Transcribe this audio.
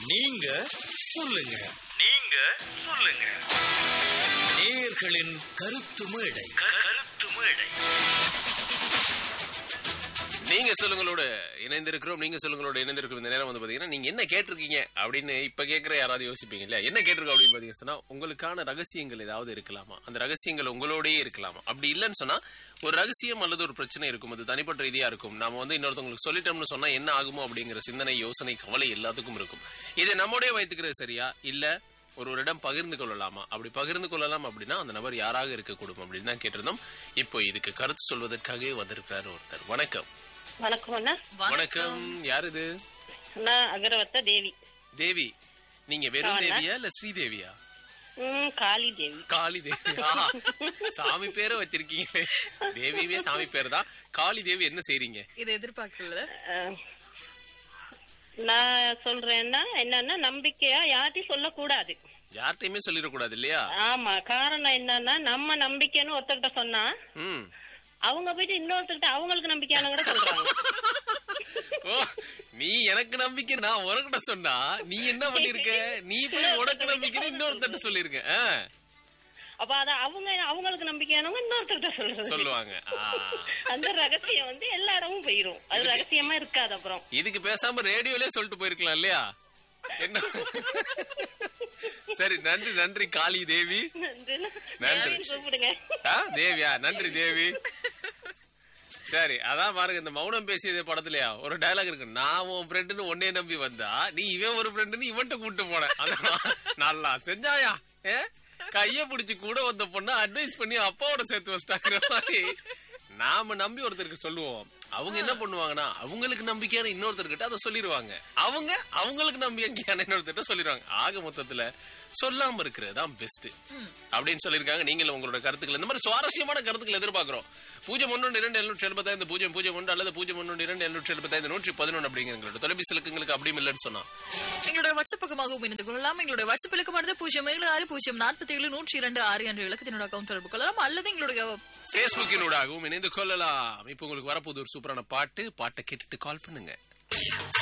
நீங்க சொல்லுங்க நீங்க சொல்லுங்க நேயர்களின் கருத்து மேடை கருத்து மேடை நீங்க சொல்லுங்களோட இணைந்திருக்கிறோம் நீங்க சொல்லுங்களோட இணைந்திருக்கும் இந்த நேரம் வந்து பாத்தீங்கன்னா நீங்க என்ன கேட்டிருக்கீங்க அப்படின்னு இப்ப கேட்கிற யாராவது யோசிப்பீங்க இல்லையா என்ன கேட்டிருக்கோம் அப்படின்னு பாத்தீங்கன்னா சொன்னா உங்களுக்கான ரகசியங்கள் ஏதாவது இருக்கலாமா அந்த ரகசியங்கள் உங்களோடயே இருக்கலாமா அப்படி இல்லைன்னு சொன்னா ஒரு ரகசியம் அல்லது ஒரு பிரச்சனை இருக்கும் அது தனிப்பட்ட ரீதியா இருக்கும் நாம வந்து இன்னொருத்தவங்களுக்கு சொல்லிட்டோம்னு சொன்னா என்ன ஆகுமோ அப்படிங்கிற சிந்தனை யோசனை கவலை எல்லாத்துக்கும் இருக்கும் இதை நம்மோடய வைத்துக்கிறது சரியா இல்ல ஒருவரிடம் பகிர்ந்து கொள்ளலாமா அப்படி பகிர்ந்து கொள்ளலாம் அப்படின்னா அந்த நபர் யாராக இருக்கக்கூடும் அப்படின்னு தான் கேட்டிருந்தோம் இப்போ இதுக்கு கருத்து சொல்வதற்காகவே வந்திருக்கிறார் ஒருத்தர் வணக்கம் வணக்கம் அண்ணா வணக்கம் யார் இது நான் அகரவத்த தேவி தேவி நீங்க வெறும் ஆமா. தேவியா இல்ல ஸ்ரீதேவியா ம் காளி தேவி காளி தேவி ஆஹா, சாமி பேரை வச்சிருக்கீங்களே தேவியே சாமி பேர் தான் காளி தேவி என்ன செய்றீங்க இதை எதிர்பார்க்கல அஹ், நான் சொல்றேன்னா என்னன்னா நம்பிக்கையா யார்ட்டையும் சொல்லக்கூடாது யார்கிட்டயுமே சொல்லிடக்கூடாது இல்லையா ஆமா காரணம் என்னன்னா நம்ம நம்பிக்கைன்னு ஒருத்தர்கிட்ட சொன்னா ம் அவங்க போயிட்டு இன்னொருத்தர்கிட்ட அவங்களுக்கு நம்பிக்கையான கூட சொல்றாங்க ஓ நீ எனக்கு நம்பிக்கை நான் உனக்கிட்ட சொன்னா நீ என்ன பண்ணிருக்க நீ போய் உனக்கு நம்பிக்கை இன்னொருத்தட்ட சொல்லிருக்க ஆ, அப்ப அத அவங்க அவங்களுக்கு நம்பிக்கையானவங்க இன்னொருத்தர்கிட்ட சொல்றது சொல்லுவாங்க ஆ. அந்த ரகசியம் வந்து எல்லா இடமும் போயிரும் அது ரகசியமா இருக்காது அப்புறம் இதுக்கு பேசாம ரேடியோலயே சொல்லிட்டு போயிருக்கலாம் இல்லையா என்ன சரி நன்றி நன்றி காளி தேவி நன்றி. தேவின்னு கூப்பிடுங்க ஆ, தேவியா நன்றி தேவி சரி அதான் பாருங்க இந்த மௌனம் பேசியது படத்துலயா ஒரு டயலாக் இருக்கு நான் உன் ஃப்ரெண்டுன்னு உன்னைய நம்பி வந்தா நீ இவன் ஒரு ஃப்ரெண்டுன்னு இவன்ட்ட கூட்டு போன அதான் நல்லா செஞ்சாயா ஏ கைய பிடிச்சு கூட வந்த பொண்ணு அட்வைஸ் பண்ணி அப்பாவோட சேர்த்து வச்சிட்டாங்கிற மாதிரி நாம நம்பி ஒருத்தருக்கு சொல்லுவோம் அவங்க என்ன பண்ணுவாங்கன்னா அவங்களுக்கு நம்பிக்கையான இன்னொருத்தர்கிட்ட அதை சொல்லிடுவாங்க அவங்க அவங்களுக்கு நம்பிக்கையான இன்னொருத்தர்கிட்ட சொல்லிடுவாங்க ஆக மொத்தத்துல சொல்லாம இருக்கிறது தான் பெஸ்ட் அப்படின்னு சொல்லியிருக்காங்க நீங்களும் உங்களோட கருத்துக்கள் இந்த மாதிரி சுவாரஸ்யமான கருத்துக்கள் எதிர்பார்க்கிறோம் பூஜ்ஜியம் ஒன்று இரண்டு எழுநூற்றி எழுபத்தைந்து பூஜ்ஜியம் பூஜ்ஜியம் ஒன்று அல்லது பூஜ்ஜியம் ஒன்று இரண்டு எழுநூற்றி எழுபத்தைந்து நூற்றி பதினொன்று அப்படிங்கிற எங்களோட தொலைபேசி இலக்கங்களுக்கு அப்படியும் இல்லைன்னு சொன்னா எங்களுடைய வாட்ஸ்அப் பக்கமாகவும் இணைந்து கொள்ளலாம் எங்களுடைய வாட்ஸ்அப் இலக்கமானது பூஜ்ஜியம் ஏழு ஆறு பூஜ்ஜியம் நாற்பத்தி ஏழு நூற்றி இரண்டு ஆறு என்ற இலக்கத்தினோட அக்கௌண்ட் தொடர்பு கொள்ளலாம் அல்லது எங்களுடைய ஃபேஸ்புக்கினூடாகவும் இணைந்து கொள்ளலாம் இப்போ உங்களுக்கு வரப்போது ஒரு சூப்பரான பாட்டு பாட்டை கேட்டுட்டு கால் பண்ணுங்க